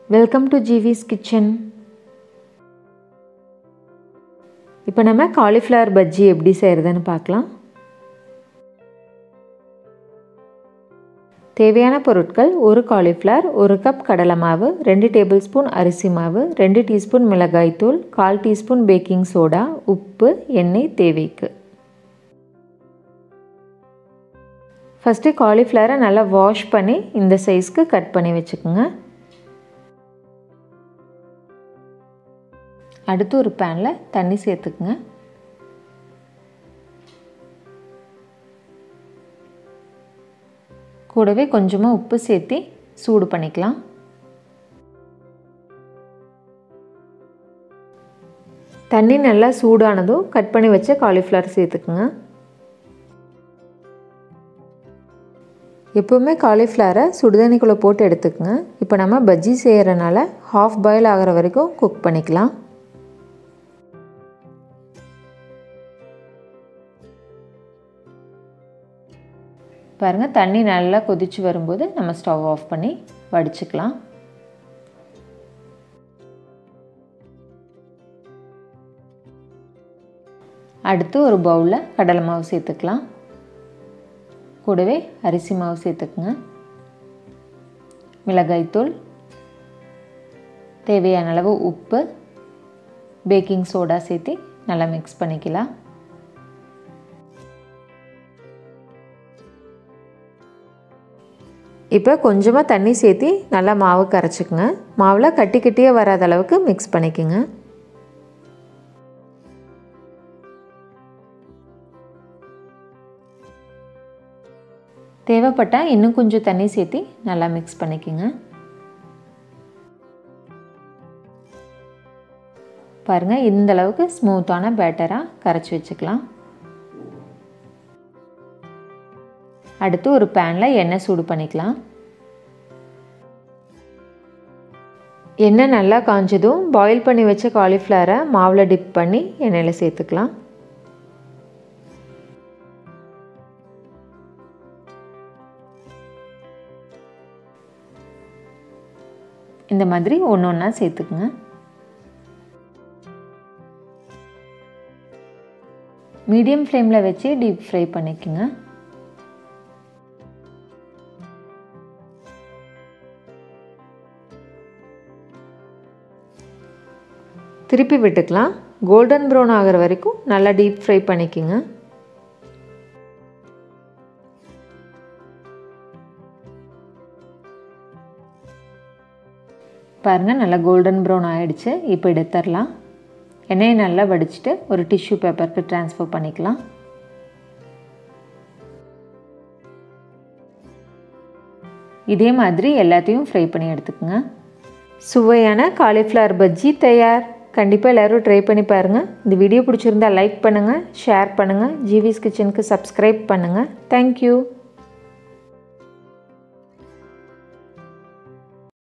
welcome to ஜிவிஸ் kitchen இப்போ நம்ம cauliflower bajji எப்படி செய்கிறதுன்னு பார்க்கலாம் தேவையான பொருட்கள் ஒரு காலிஃப்ளவர் ஒரு கப் கடலை மாவு ரெண்டு டேபிள் ஸ்பூன் அரிசி மாவு ரெண்டு டீஸ்பூன் மிளகாய்த்தூள் கால் டீஸ்பூன் பேக்கிங் சோடா உப்பு எண்ணெய் தேவைக்கு ஃபஸ்ட்டு காலிஃப்ளவரை நல்லா வாஷ் பண்ணி இந்த சைஸ்க்கு கட் பண்ணி வச்சுக்கோங்க அடுத்து ஒரு பேனில் தண்ணி சேர்த்துக்குங்க கூடவே கொஞ்சமாக உப்பு சேர்த்து சூடு பண்ணிக்கலாம் தண்ணி நல்லா சூடானதும் கட் பண்ணி வச்ச காலிஃப்ளவர் சேர்த்துக்குங்க எப்போவுமே காலிஃப்ளவரை சுடுதண்ணிக்குள்ளே போட்டு எடுத்துக்கங்க இப்போ நம்ம பஜ்ஜி செய்கிறனால ஹாஃப் பாயில் ஆகிற வரைக்கும் குக் பண்ணிக்கலாம் பாருங்கள் தண்ணி நல்லா கொதித்து வரும்போது நம்ம ஸ்டவ் ஆஃப் பண்ணி வடிச்சுக்கலாம் அடுத்து ஒரு பவுலில் கடலை மாவு சேர்த்துக்கலாம் கூடவே அரிசி மாவு சேர்த்துக்குங்க மிளகாய்த்தூள் தேவையான அளவு உப்பு பேக்கிங் சோடா சேர்த்து நல்லா மிக்ஸ் பண்ணிக்கலாம் இப்போ கொஞ்சமாக தண்ணி சேர்த்தி நல்லா மாவு கரைச்சிக்குங்க மாவில் கட்டி கட்டியே வராத அளவுக்கு மிக்ஸ் பண்ணிக்கோங்க தேவைப்பட்டால் இன்னும் கொஞ்சம் தண்ணி சேர்த்தி நல்லா மிக்ஸ் பண்ணிக்கோங்க பாருங்கள் இந்த அளவுக்கு ஸ்மூத்தான பேட்டராக கரைச்சி வச்சுக்கலாம் அடுத்து ஒரு பேனில் எண்ணெய் சூடு பண்ணிக்கலாம் எண்ணெய் நல்லா காஞ்சதும் பாயில் பண்ணி வச்ச காலிஃப்ளவரை மாவில் டிப் பண்ணி எண்ணெயில் சேர்த்துக்கலாம் இந்த மாதிரி ஒன்று ஒன்றா சேர்த்துக்குங்க மீடியம் ஃப்ளேமில் வச்சு டீப் ஃப்ரை பண்ணிக்கோங்க திருப்பி விட்டுக்கலாம் கோல்டன் ப்ரௌன் ஆகிற வரைக்கும் நல்லா டீப் ஃப்ரை பண்ணிக்கோங்க பாருங்கள் நல்லா கோல்டன் ப்ரௌன் ஆகிடுச்சு இப்போ எடுத்துடலாம் எண்ணெயை நல்லா வடிச்சிட்டு ஒரு டிஷ்யூ பேப்பருக்கு ட்ரான்ஸ்ஃபர் பண்ணிக்கலாம் இதே மாதிரி எல்லாத்தையும் ஃப்ரை பண்ணி எடுத்துக்கோங்க சுவையான காலிஃப்ளவர் பஜ்ஜி தயார் கண்டிப்பாக எல்லோரும் ட்ரை பண்ணி பாருங்கள் இந்த வீடியோ பிடிச்சிருந்தா லைக் பண்ணுங்கள் ஷேர் பண்ணுங்கள் ஜிவிஸ் கிச்சனுக்கு சப்ஸ்கிரைப் பண்ணுங்கள் தேங்க்யூ